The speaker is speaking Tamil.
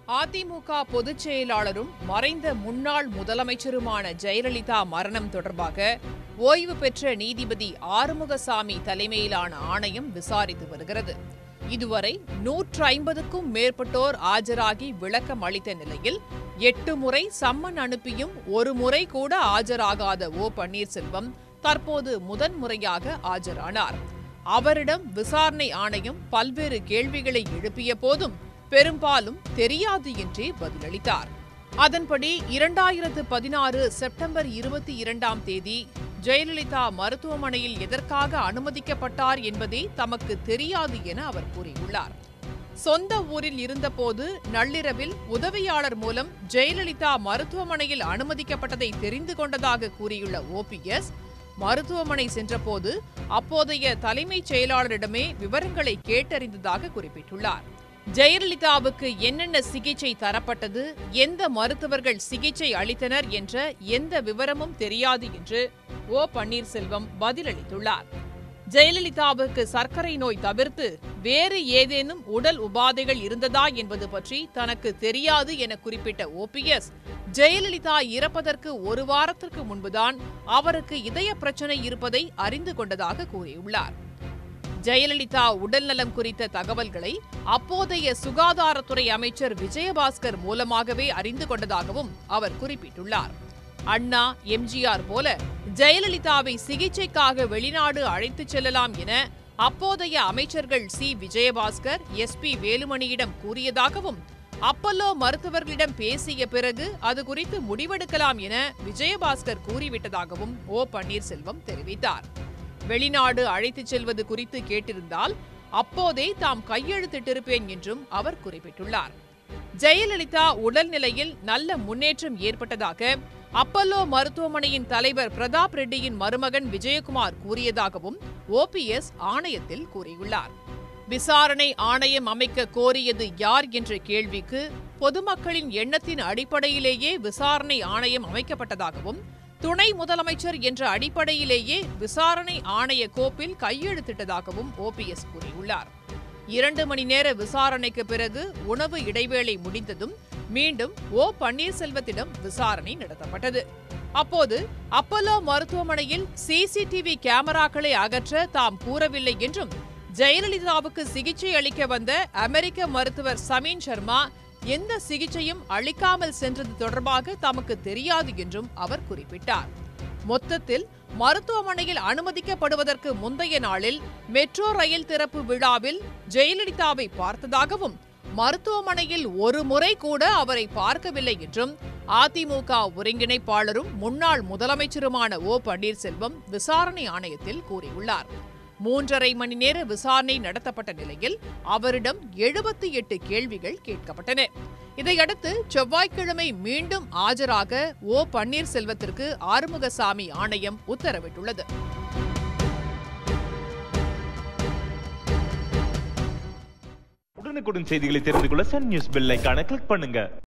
அதிமுக பொதுச் செயலாளரும் மறைந்த முன்னாள் முதலமைச்சருமான ஜெயலலிதா மரணம் தொடர்பாக ஓய்வு பெற்ற நீதிபதி ஆறுமுகசாமி தலைமையிலான ஆணையம் விசாரித்து வருகிறது இதுவரை நூற்று ஐம்பதுக்கும் மேற்பட்டோர் ஆஜராகி விளக்கம் அளித்த நிலையில் எட்டு முறை சம்மன் அனுப்பியும் ஒரு முறை கூட ஆஜராகாத ஓ பன்னீர்செல்வம் தற்போது முதன்முறையாக ஆஜரானார் அவரிடம் விசாரணை ஆணையம் பல்வேறு கேள்விகளை எழுப்பிய போதும் பெரும்பாலும் தெரியாது என்றே பதிலளித்தார் அதன்படி இரண்டாயிரத்து பதினாறு செப்டம்பர் இருபத்தி இரண்டாம் தேதி ஜெயலலிதா மருத்துவமனையில் எதற்காக அனுமதிக்கப்பட்டார் என்பதே தமக்கு தெரியாது என அவர் கூறியுள்ளார் சொந்த ஊரில் இருந்தபோது நள்ளிரவில் உதவியாளர் மூலம் ஜெயலலிதா மருத்துவமனையில் அனுமதிக்கப்பட்டதை தெரிந்து கொண்டதாக கூறியுள்ள ஓபிஎஸ் மருத்துவமனை சென்றபோது அப்போதைய தலைமைச் செயலாளரிடமே விவரங்களை கேட்டறிந்ததாக குறிப்பிட்டுள்ளார் ஜெயலலிதாவுக்கு என்னென்ன சிகிச்சை தரப்பட்டது எந்த மருத்துவர்கள் சிகிச்சை அளித்தனர் என்ற எந்த விவரமும் தெரியாது என்று ஓ பன்னீர்செல்வம் பதிலளித்துள்ளார் ஜெயலலிதாவுக்கு சர்க்கரை நோய் தவிர்த்து வேறு ஏதேனும் உடல் உபாதைகள் இருந்ததா என்பது பற்றி தனக்கு தெரியாது என குறிப்பிட்ட ஓபிஎஸ் ஜெயலலிதா இறப்பதற்கு ஒரு வாரத்திற்கு முன்புதான் அவருக்கு இதய பிரச்சனை இருப்பதை அறிந்து கொண்டதாக கூறியுள்ளார் ஜெயலலிதா உடல்நலம் குறித்த தகவல்களை அப்போதைய சுகாதாரத்துறை அமைச்சர் விஜயபாஸ்கர் மூலமாகவே அறிந்து கொண்டதாகவும் அவர் குறிப்பிட்டுள்ளார் அண்ணா எம்ஜிஆர் போல ஜெயலலிதாவை சிகிச்சைக்காக வெளிநாடு அழைத்துச் செல்லலாம் என அப்போதைய அமைச்சர்கள் சி விஜயபாஸ்கர் எஸ் பி வேலுமணியிடம் கூறியதாகவும் அப்பல்லோ மருத்துவர்களிடம் பேசிய பிறகு அது குறித்து முடிவெடுக்கலாம் என விஜயபாஸ்கர் கூறிவிட்டதாகவும் ஓ பன்னீர்செல்வம் தெரிவித்தார் வெளிநாடு அழைத்துச் செல்வது குறித்து கேட்டிருந்தால் அப்போதே தாம் கையெழுத்திட்டிருப்பேன் என்றும் அவர் குறிப்பிட்டுள்ளார் ஜெயலலிதா உடல்நிலையில் நல்ல முன்னேற்றம் ஏற்பட்டதாக அப்பல்லோ மருத்துவமனையின் தலைவர் பிரதாப் ரெட்டியின் மருமகன் விஜயகுமார் கூறியதாகவும் ஓபிஎஸ் ஆணையத்தில் கூறியுள்ளார் விசாரணை ஆணையம் அமைக்க கோரியது யார் என்ற கேள்விக்கு பொதுமக்களின் எண்ணத்தின் அடிப்படையிலேயே விசாரணை ஆணையம் அமைக்கப்பட்டதாகவும் துணை முதலமைச்சர் என்ற அடிப்படையிலேயே விசாரணை ஆணைய கோப்பில் கையெழுத்திட்டதாகவும் ஓபிஎஸ் கூறியுள்ளார் இரண்டு மணி நேர விசாரணைக்கு பிறகு உணவு இடைவேளை முடிந்ததும் மீண்டும் ஓ பன்னீர்செல்வத்திடம் விசாரணை நடத்தப்பட்டது அப்போது அப்பல்லோ மருத்துவமனையில் சிசிடிவி கேமராக்களை அகற்ற தாம் கூறவில்லை என்றும் ஜெயலலிதாவுக்கு சிகிச்சை அளிக்க வந்த அமெரிக்க மருத்துவர் சமீன் சர்மா எந்த சிகிச்சையும் அளிக்காமல் சென்றது தொடர்பாக தமக்கு தெரியாது என்றும் அவர் குறிப்பிட்டார் மொத்தத்தில் மருத்துவமனையில் அனுமதிக்கப்படுவதற்கு முந்தைய நாளில் மெட்ரோ ரயில் திறப்பு விழாவில் ஜெயலலிதாவை பார்த்ததாகவும் மருத்துவமனையில் ஒரு முறை கூட அவரை பார்க்கவில்லை என்றும் அதிமுக ஒருங்கிணைப்பாளரும் முன்னாள் முதலமைச்சருமான ஓ பன்னீர்செல்வம் விசாரணை ஆணையத்தில் கூறியுள்ளார் மூன்றரை மணி நேர விசாரணை நடத்தப்பட்ட நிலையில் அவரிடம் எழுபத்தி எட்டு கேள்விகள் கேட்கப்பட்டன இதையடுத்து செவ்வாய்க்கிழமை மீண்டும் ஆஜராக ஓ பன்னீர்செல்வத்திற்கு ஆறுமுகசாமி ஆணையம் உத்தரவிட்டுள்ளது உடனுக்குடன் செய்திகளை தெரிந்து கொள்ள சன் நியூஸ் பெல் ஐகானை கிளிக் பண்ணுங்க